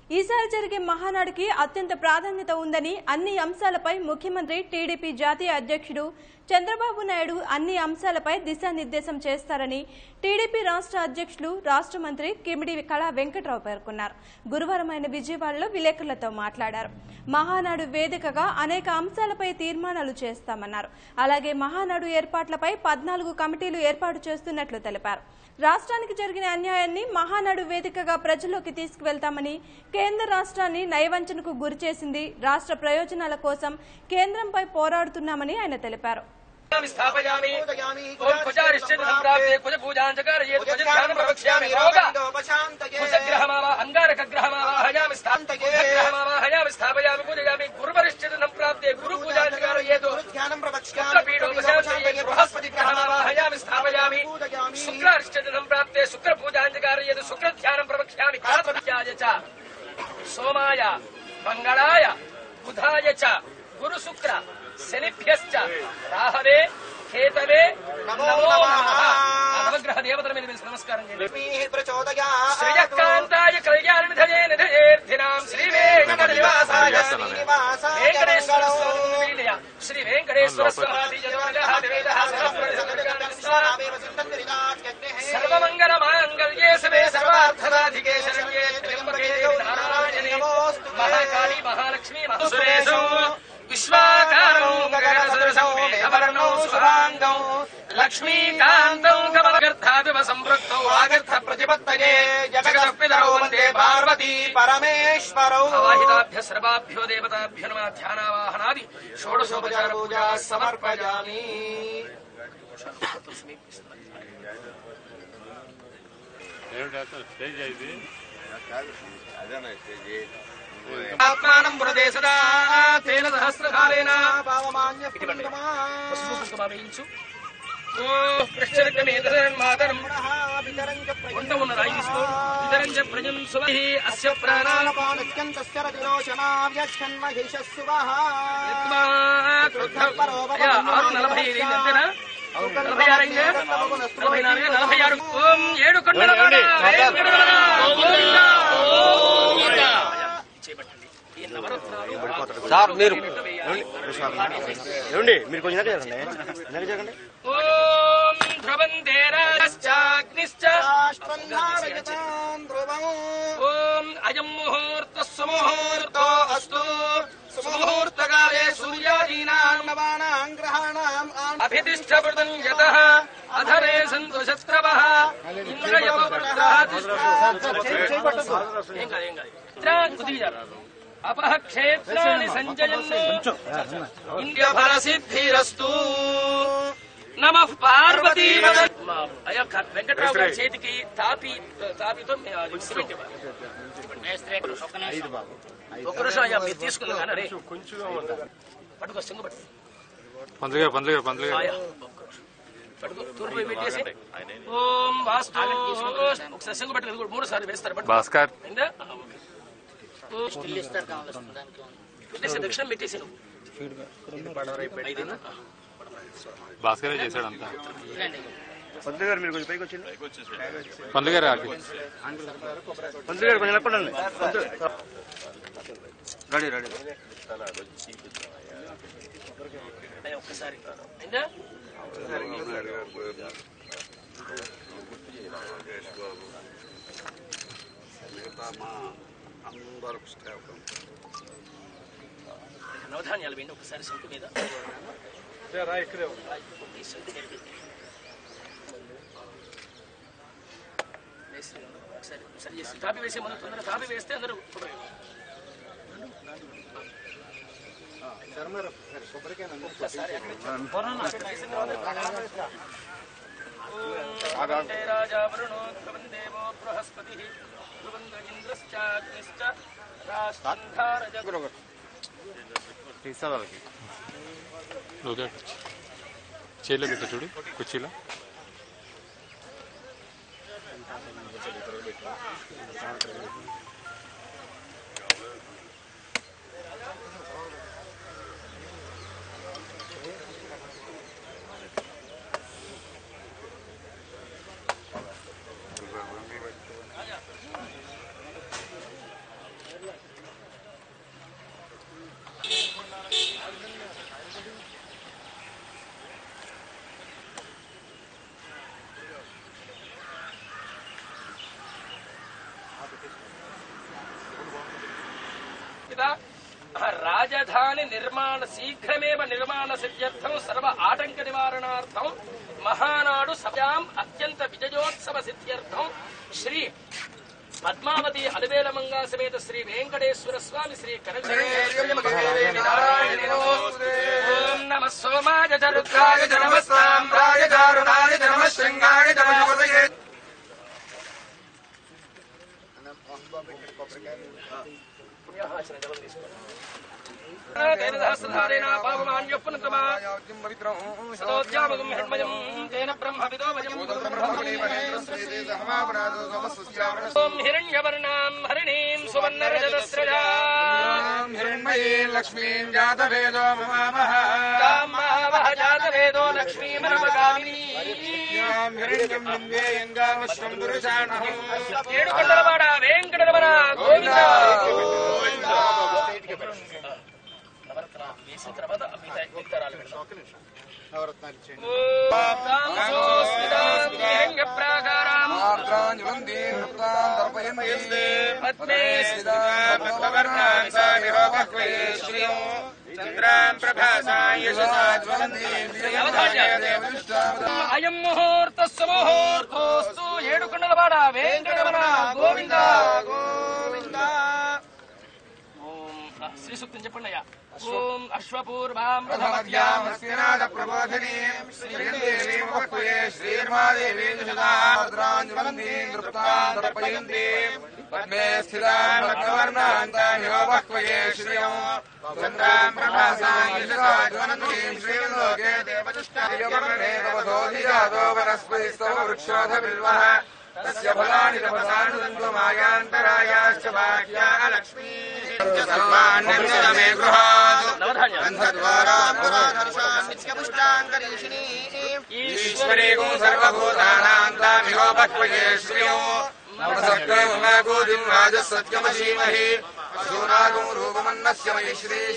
ఈసారి జరిగే మహానాడుకి అత్యంత ప్రాధాన్యత ఉందని అన్ని అంశాలపై ముఖ్యమంత్రి టీడీపీ జాతీయ అధ్యక్షుడు చంద్రబాబు నాయుడు అన్ని అంశాలపై దిశానిర్దేశం చేస్తారని టీడీపీ రాష్ట్ర అధ్యక్షులు రాష్ట్ర మంత్రి కిమిడి కళా వెంకట్రావు పేర్కొన్నారు గురువారం ఆయన విజయవాడలో విలేకరులతో మాట్లాడారు మహానాడు వేదికగా అనేక అంశాలపై తీర్మానాలు చేస్తామన్నారు అలాగే మహానాడు ఏర్పాట్లపై పద్నాలుగు కమిటీలు ఏర్పాటు చేస్తున్నట్లు తెలిపారు రాష్ట్రానికి జరిగిన అన్యాయాన్ని మహానాడు వేదికగా ప్రజల్లోకి తీసుకువెళ్తామని కేంద్ర రాష్ట్రాన్ని నయవంచనకు గురిచేసింది రాష్ట్ర ప్రయోజనాల కోసం కేంద్రంపై పోరాడుతున్నామని ఆయన తెలిపారు स्थापयामि ओम कुचारिश्चित् सम्प्राप्ते कुज पूजां चकारयेत् कुज ध्यानं प्रवक्ष्यामि रोग कुजग्रहमावा अङ्गारकग्रहमावाहयामि स्थापयामि स्थापयामि पूजयामि गुरुपरिश्चित् सम्प्राप्ते गुरु पूजां चकारयेत् शुक्रपीठोपशान्तये बृहस्पति ग्रहमावाहयामि स्थापयामि शुक्रारिश्चित् सम्प्राप्ते शुक्र पूजां चकारयेत् शुक्रध्यानं प्रवक्ष्यामि कालपत्याय च सोमाय मङ्गलाय बुधाय च गुरुशुक्र శనిభ్యశ్చ రాహవే కేతవే నమో నమః ఆ నవగ్రహ దేవతల మీద మీరు నమస్కారం చేయండి శ్రీయకాంతాయ కళ్యాణ నిధయే నిధయేర్థినాం శ్రీ వెంకట నివాసాయ వెంకటేశ్వర స్వామి శ్రీ వెంకటేశ్వర స్వామి సర్వమంగళ మాంగళ్యే శివే సర్వార్థనాధికే శరణ్యే త్ర్యంబకే దేవి నారాయణే మహాకాళి మహాలక్ష్మి మహసురేశం విశ్వాకారం గగనసదృశం మేఘవర్ణం శుభాంగం లక్ష్మీకాంతం కమలగర్థాదివ సంపృక్తౌ ఆగర్థ ప్రతిపత్తయే జగదపితరౌ వందే పార్వతీ పరమేశ్వరౌ అవాహితాభ్య సర్వాభ్యో దేవతాభ్యో నమ ధ్యానావాహనాది షోడశోపచార పూజా సమర్పయామి ఆత్మానం మృదే సదా తేన సహస్రకాలేన పసుపు కుంకుమ వేయించు ఓ కృష్ణమాతరం వంట ఉన్న రాయి తీసుకో ఇతరం చ ప్రజం సుమహి అస్య ప్రాణాల అయ్యా, ఆరు నలభై ఐదు అయింది అంతేనా నలభై ఆరు అయిందా నలభై నాలుగు నలభై ఆరు ఓం ఏడు కొండల వాడ, వెంకటరమణ, గోవింద, గోవింద. చేపట్టండి ఈ నవరత్నాలు సార్ మీరు వేయాలి. ఏమండి మీరు కొంచెం వెనక జరగండి వెనక జరగండి ఓం ధ్రువంతే రాశ్చాగ్నిశ్చ ఓం అయం ముహూర్త సుముహూర్తో అస్తు సుముహూర్తకాలే సూర్యాదీనాం అభితిష్టపృతం యత అధరే సంతు శత్రవః ఇంద్రయతో ఏం కాదు ఏం కాదు ఇట్లా కుదిరి అపహ క్షేత్రాన్ని సంజయన్ను ఇంద్య ఫల సిద్ధిరస్తు నమ పార్వతీ అయ్యా వెంకట్రావు గారి చేతికి తాపి తాపితో సిమెంట్ ఇవ్వాలి. ఒక్క నిమిషం అయ్యా మీరు తీసుకున్నా కానీ అరే పట్టుకో సింగు పట్టుకో పంతులు గారు పంతులు గారు పంతులు గారు ఆయా, ఒక్క నిమిషం. పట్టుకో తూర్పు వైపు పెట్టేసి ఓం వాస్తు ఒకసారి సింగు పట్టుకో మూడు సార్లు వేస్తారు పట్టుకో. భాస్కర్ అయిందా? ఓం. పెట్టేసి దక్షిణం పెట్టేసి నువ్వు. ఐదేనా? భాస్కరే చేశాడు అంతా పంతులు గారు మీరు కొంచెం పైకి వచ్చింది పంతులు గారు ఆగి. పంతులు గారు కొంచెం లెక్కండి రెడీ రెడీ అయ్యా, ఒక్కసారి అయిందా? నవధాన్యాలు వేయండి ఒకసారి శంకు మీద ఈ శంకు మీద పెట్టి. వేసి ఒకసారి సరి చేసి తాపి వేసే ముందు తొందరగా తాపి వేస్తే అందరూ ఒక్కసారి అక్కడ ఇచ్చి- ఓం వందే రాజా వరుణో ధ్రువం దేవో బృహస్పతి ధ్రువం ఇంద్రశ్చాగ్నిశ్చ రాష్ట్రంధారజ తీస్తా వాళ్ళకి ఓకే చైర్లో పెట్టా చూడు కుర్చీలో రాజధాని నిర్మాణ శీఘ్రమేవ నిర్మాణ సిద్ధ్యర్థం సర్వ ఆటంక నివారణార్థం మహానాడు సభ్యాం అత్యంత విజయోత్సవ సిద్ధ్యర్థం శ్రీ పద్మావతి అలివేల మంగా సమేత శ్రీ వెంకటేశ్వర స్వామి శ్రీ ఓం నమ సోమాయ చ రుద్రాయ చ నమస్తామ్రాయ చ అరుణాయ చ నమ శృంగాయ చ నమోదయే తేన సహస్రధారేణ పావమాన్యప్పునతమా సదోద్యామగం హిరణ్మయం తేన బ్రహ్మ విదోమయం ఓం హిరణ్యవర్ణాం హరిణీం సువర్ణరజతస్రజాం హిరణ్మయీ లక్ష్మీం జాతవేదో మమామహ కామావహ జాతవేదో లక్ష్మీమనమగామినీ హిరణ్యం నిందేయంగామశ్వం పురుషాణహం ఏడు కొండలవాడ వెంకటరమణ గోవింద నవరత్న వేసిన తర్వాత మిగతా మిగతారాలు పెడదాం హిరణ్యప్రాకారాం ఆర్ద్రాంజలందీం నృత్తాం తర్పయంతి పద్మే శ్రియం చంద్రాం ప్రభాసాయ అయం ముహూర్త ముహూర్తోస్తు ఏడు కొండలవాడ వెంకటరమణ గోవింద గోవింద ఓం శ్రీ సూక్తం చెప్పండి అయ్యా ఓం అశ్వపూర్వాం ప్రథమద్యామస్యనాద ప్రబోధినీం శ్రీదేవీం వక్వయే శ్రీర్మాదేవీ సుధార్ద్రాంజలందీం నృత్తాం తర్పయంతి పద్మే స్థితాం రత్నవర్ణాంతామివ వక్వయే శ్రియం చంద్రాం ప్రభాసాయ జ్వలంతీం శ్రీలోకే దేవదుష్టాయవర్ణే తవసోధిజాతో వనస్పతిస్తవ వృక్షోధ బిల్వః తస్య ఫలాని తపసానుదంతు మాయాంతరాయాశ్చ వాక్యా లక్ష్మీ సర్వాణ్యమే గృహాత్ గంధద్వారా ఈశ్వరీకం సర్వభూతానాంతామిహోపక్వయే శ్రియో నమసక్రమగోదిం రాజసత్యమశీమహి అశూనాగం రూపమన్నస్య మయి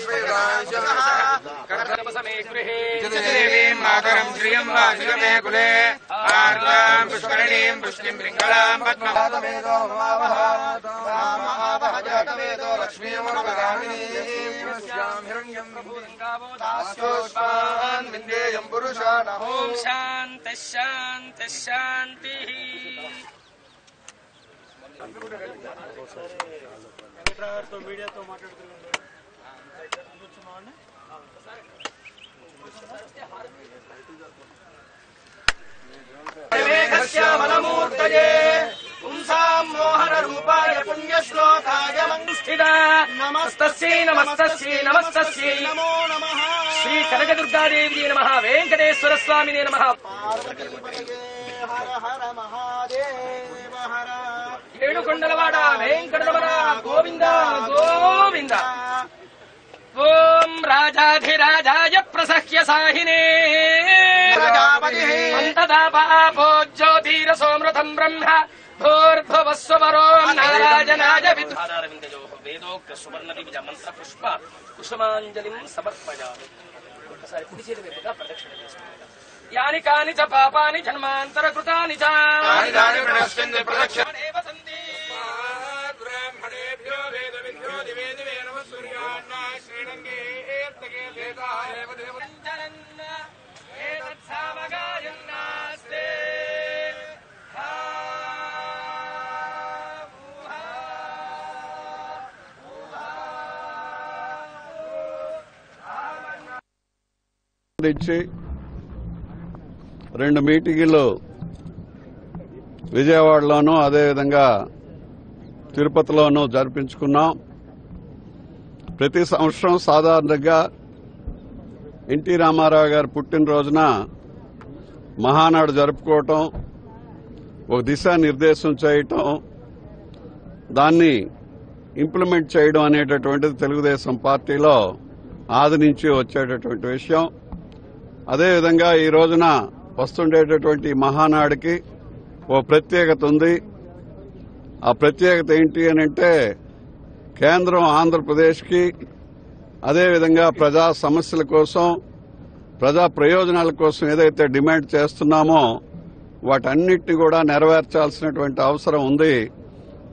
సమే గృహే శ్రీదేవీం మాతరం శ్రియం వాసిగమే కులే ఆర్గాం పుష్కరణీం పుష్టిం పింగళాం పద్మవేదో జాతవేదో లక్ష్మీమనుపగామినీం హిరణ్యం విభూతిం విందేయం పురుషాణం ఓం శాంతి శాంతి శాంతి మేఘశ్యామలమూర్తయే పుంసాం మోహన రూపాయ పుణ్యశ్లోకాయ మంస్థిత నమస్తస్యై నమస్తస్యై నమస్తస్యై నమో నమః శ్రీ కనకదుర్గాదేవి నమ వెంకటేశ్వర స్వామిని నమ ఏడుకొండలవాడ వెంకటరమణ గోవింద గోవింద ఓం రాజాధిరాజాయ ప్రసహ్య సాహినే అంతదాపాపోజ్యోతిర సోమృతం బ్రహ్మ భూర్భువస్వరో నారాజనాయ విద్వాదారవిందయో వేదోక్త సువర్ణ దివిజ మంత్ర పుష్ప కుసుమాంజలిం సమర్పయామి ఒకసారి కుడి చేతి వైపుగా ప్రదక్షిణ చేసుకోండి యాని కాని చ పాపాని జన్మాంతర కృతాని చ యాని కాని ప్రణశ్యంతి ప్రదక్షిణ దేవ సంధి. బ్రాహ్మణేభ్యో వేద విద్యో దివే దివే నమ సూర్యాన్న శ్రీరంగే ఏత్తగే వేదాయ దేవ సంచలన్న ఏతత్సామగాయన్నాస్తే. హా, ఊహా, ఇచ్చి రెండు మీటింగులు విజయవాడలోనూ అదేవిధంగా తిరుపతిలోనూ జరిపించుకున్నాం ప్రతి సంవత్సరం సాధారణంగా ఎన్టీ రామారావు గారి పుట్టినరోజున మహానాడు జరుపుకోవటం ఒక దిశానిర్దేశం చేయటం దాన్ని ఇంప్లిమెంట్ చేయడం అనేటటువంటిది తెలుగుదేశం పార్టీలో ఆది నుంచి వచ్చేటటువంటి విషయం అదేవిధంగా ఈ రోజున వస్తుండేటటువంటి మహానాడికి ఓ ప్రత్యేకత ఉంది ఆ ప్రత్యేకత ఏంటి అని అంటే కేంద్రం ఆంధ్రప్రదేశ్కి అదేవిధంగా ప్రజా సమస్యల కోసం ప్రజా ప్రయోజనాల కోసం ఏదైతే డిమాండ్ చేస్తున్నామో వాటన్నిటిని కూడా నెరవేర్చాల్సినటువంటి అవసరం ఉంది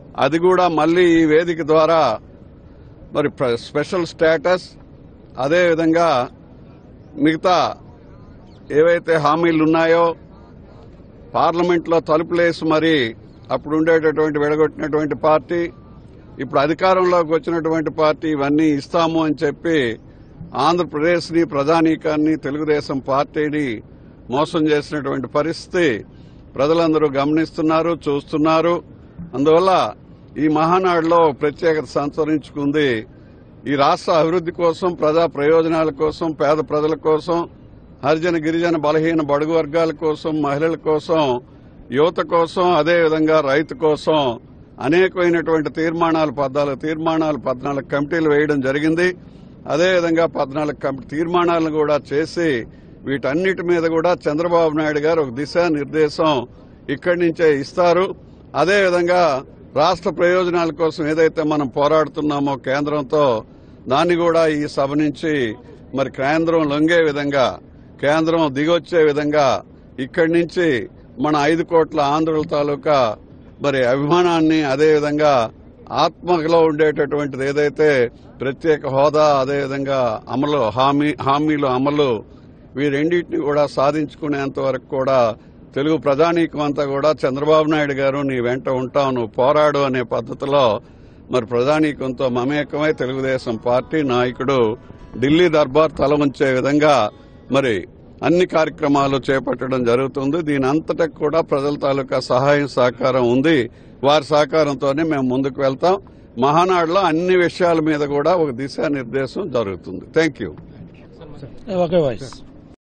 అది కూడా మళ్ళీ ఈ వేదిక ద్వారా మరి ప్ర- స్పెషల్ స్టేటస్ అదేవిధంగా మిగతా ఏవైతే హామీలు ఉన్నాయో పార్లమెంట్లో తలుపులేసి మరి అప్పుడు ఉండేటటువంటి విడగొట్టినటువంటి పార్టీ ఇప్పుడు అధికారంలోకి వచ్చినటువంటి పార్టీ ఇవన్నీ ఇస్తాము అని చెప్పి ఆంధ్రప్రదేశ్ని ప్రజానీకాన్ని తెలుగుదేశం పార్టీని మోసం చేసినటువంటి పరిస్థితి ప్రజలందరూ గమనిస్తున్నారు చూస్తున్నారు అందువల్ల ఈ మహానాడులో ప్రత్యేకత సంతరించుకుంది ఈ రాష్ట్ర అభివృద్ది కోసం ప్రజా ప్రయోజనాల కోసం పేద ప్రజల కోసం హరిజన గిరిజన బలహీన బడుగు వర్గాల కోసం మహిళల కోసం యువత కోసం అదేవిధంగా రైతు కోసం అనేకమైనటువంటి తీర్మానాలు పద్నాలుగు తీర్మానాలు పద్నాలుగు కమిటీలు వేయడం జరిగింది అదేవిధంగా పద్నాలుగు కమిటీ తీర్మానాలను కూడా చేసి వీటన్నిటి మీద కూడా చంద్రబాబు నాయుడు గారు ఒక దిశానిర్దేశం ఇక్కడి నుంచే ఇస్తారు అదేవిధంగా రాష్ట్ర ప్రయోజనాల కోసం ఏదైతే మనం పోరాడుతున్నామో కేంద్రంతో దాన్ని కూడా ఈ సభ నుంచి మరి కేంద్రం లొంగే విధంగా కేంద్రం దిగొచ్చే విధంగా ఇక్కడి నుంచి మన ఐదు కోట్ల ఆంధ్రుల తాలూకా మరి అభిమానాన్ని అదేవిధంగా ఆత్మలో ఉండేటటువంటిది ఏదైతే ప్రత్యేక హోదా అదేవిధంగా అమలు హామీ హామీలు అమలు వీరెండింటిని కూడా సాధించుకునేంత వరకు కూడా తెలుగు ప్రజానీకం అంతా కూడా చంద్రబాబు నాయుడు గారు నీ వెంట ఉంటావు నువ్వు పోరాడు అనే పద్ధతిలో మరి ప్రజానీకంతో మమేకమై తెలుగుదేశం పార్టీ నాయకుడు ఢిల్లీ దర్బార్ తల ఉంచే విధంగా మరి అన్ని కార్యక్రమాలు చేపట్టడం జరుగుతుంది దీని అంతటా కూడా ప్రజల తాలూకా సహాయం సహకారం ఉంది వారి సహకారంతోనే మేము ముందుకు వెళ్తాం మహానాడులో అన్ని విషయాల మీద కూడా ఒక దిశానిర్దేశం జరుగుతుంది థ్యాంక్ యూ ఓకే వాయిస్